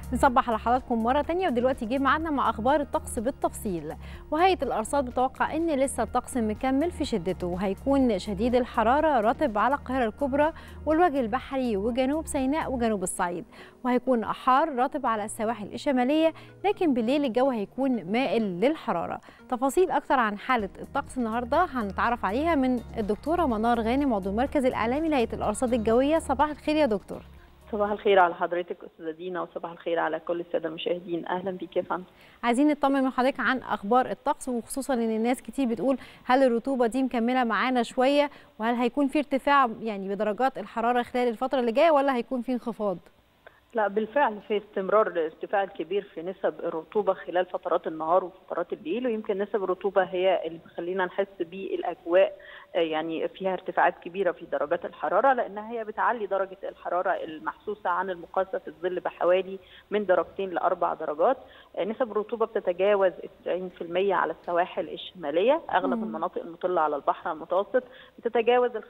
نصبح على حضراتكم مرة تانية ودلوقتي جه ميعادنا مع أخبار الطقس بالتفصيل وهيئة الأرصاد بتوقع إن لسه الطقس مكمل في شدته وهيكون شديد الحرارة رطب على القاهرة الكبرى والوجه البحري وجنوب سيناء وجنوب الصعيد وهيكون حار رطب على السواحل الشمالية لكن بالليل الجو هيكون مائل للحرارة تفاصيل أكتر عن حالة الطقس النهاردة هنتعرف عليها من الدكتورة منار غانم عضو المركز الإعلامي لهيئة الأرصاد الجوية صباح الخير يا دكتور صباح الخير على حضرتك استاذه دينا وصباح الخير على كل الساده المشاهدين اهلا بيك يا فندم عايزين نطمن من حضرتك عن اخبار الطقس وخصوصا ان الناس كتير بتقول هل الرطوبه دي مكمله معانا شويه وهل هيكون في ارتفاع يعني بدرجات الحراره خلال الفتره اللي جايه ولا هيكون في انخفاض لا بالفعل في استمرار الارتفاع الكبير في نسب الرطوبه خلال فترات النهار وفترات الليل ويمكن نسب الرطوبه هي اللي بتخلينا نحس بالاجواء يعني فيها ارتفاعات كبيره في درجات الحراره لانها هي بتعلي درجه الحراره المحسوسه عن المقاسه في الظل بحوالي من درجتين لاربع درجات نسب الرطوبه بتتجاوز 90% على السواحل الشماليه اغلب مم. المناطق المطله على البحر المتوسط بتتجاوز ال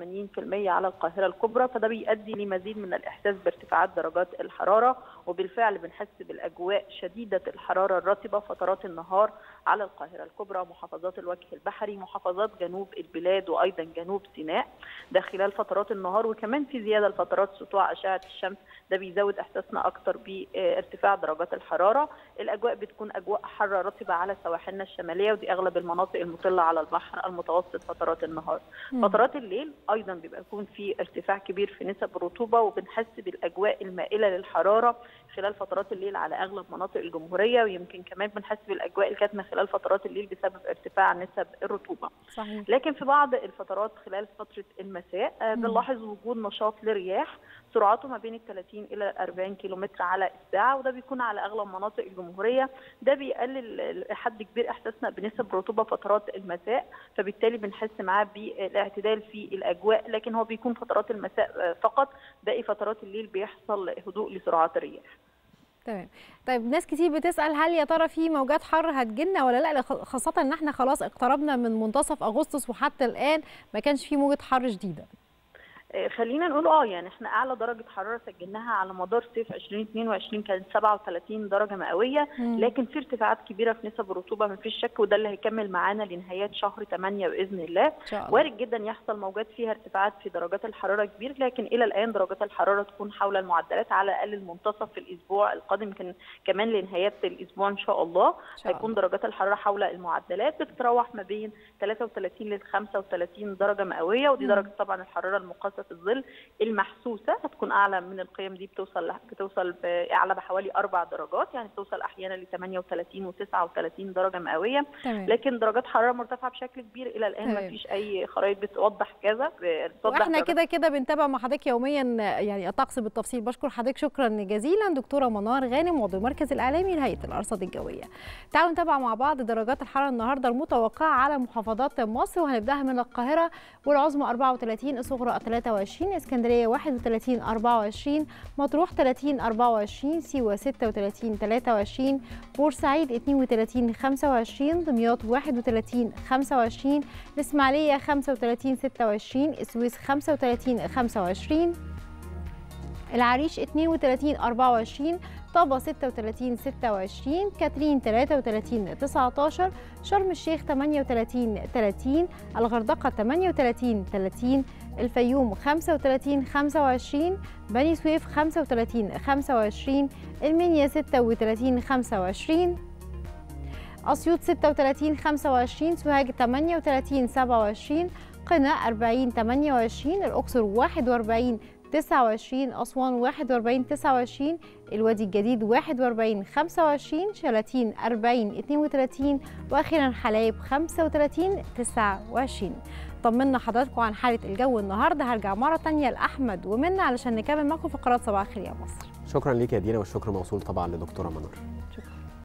85% على القاهره الكبرى فده بيؤدي لمزيد من الاحساس بارتفاعات درجات الحراره وبالفعل بنحس بالاجواء شديده الحراره الرطبه فترات النهار على القاهره الكبرى محافظات الوجه البحري محافظات جنوب البلاد وايضا جنوب سيناء ده خلال فترات النهار وكمان في زياده لفترات سطوع اشعه الشمس ده بيزود احساسنا اكتر بارتفاع درجات الحراره الاجواء بتكون اجواء حاره رطبه على سواحلنا الشماليه ودي اغلب المناطق المطله على البحر المتوسط فترات النهار مم. فترات الليل ايضا بيبقى يكون في ارتفاع كبير في نسب الرطوبه وبنحس بالاجواء المائله للحراره خلال فترات الليل على اغلب مناطق الجمهوريه ويمكن كمان بنحس بالاجواء الكاتمه خلال فترات الليل بسبب ارتفاع نسب الرطوبه. صحيح. لكن في بعض الفترات خلال فتره المساء بنلاحظ وجود نشاط لرياح سرعته ما بين ال 30 الى 40 كيلومتر على الساعه وده بيكون على اغلب مناطق الجمهوريه ده بيقلل حد كبير احساسنا بنسب رطوبه فترات المساء فبالتالي بنحس معاه بالاعتدال في الاجواء لكن هو بيكون فترات المساء فقط باقي فترات الليل بيحصل هدوء لسرعات الرياح. تمام طيب ناس كتير بتسال هل يا ترى في موجات حر هتجيلنا ولا لا خاصه ان احنا خلاص اقتربنا من منتصف اغسطس وحتى الان ما كانش في موجه حر شديده خلينا نقول اه يعني احنا اعلى درجه حراره سجلناها على مدار صيف 2022 كانت 37 درجه مئويه لكن في ارتفاعات كبيره في نسب الرطوبه ما فيش شك وده اللي هيكمل معانا لنهايات شهر 8 باذن الله وارد جدا يحصل موجات فيها ارتفاعات في درجات الحراره كبير لكن الى الان درجات الحراره تكون حول المعدلات على الاقل المنتصف الاسبوع القادم يمكن كمان لنهايات الاسبوع ان شاء الله شاء هيكون الله. درجات الحراره حول المعدلات بتتراوح ما بين 33 ل 35 درجه مئويه ودي درجه طبعا الحراره المقاسه في الظل المحسوسه هتكون اعلى من القيم دي بتوصل بتوصل اعلى بحوالي اربع درجات يعني بتوصل احيانا ل 38 و39 درجه مئويه تمام. لكن درجات حراره مرتفعه بشكل كبير الى الان ما فيش اي خرائط بتوضح كذا واحنا كده كده بنتابع مع حضرتك يوميا يعني الطقس بالتفصيل بشكر حضرتك شكرا جزيلا دكتوره منار غانم عضو المركز الاعلامي لهيئه الارصاد الجويه تعالوا نتابع مع بعض درجات الحراره النهارده المتوقعه على محافظات مصر وهنبداها من القاهره والعظمى 34 الصغرى 23 اسكندريه 31 24 مطروح 30 24 سيوه 36 23 بورسعيد 32 25 دمياط 31 25 الاسماعيليه 35 26 السويس 35 25 العريش 32 24 طابة 36 26 كاترين 33 19 شرم الشيخ 38 30 الغردقة 38 30 الفيوم 35 25 بني سويف 35 25 المنيا 36 25 أسيوط 36 25 سوهاج 38 27 قنا 40 28 الأقصر 41 29 أسوان 41 29 الوادي الجديد 41 25 شلاتين 40 32 وأخيرا حلايب 35 29 طمنا حضراتكم عن حالة الجو النهاردة هرجع مرة تانية لأحمد ومنى علشان نكمل معكم فقرات صباح الخير يا مصر شكرا ليك يا دينا والشكر موصول طبعا لدكتورة منور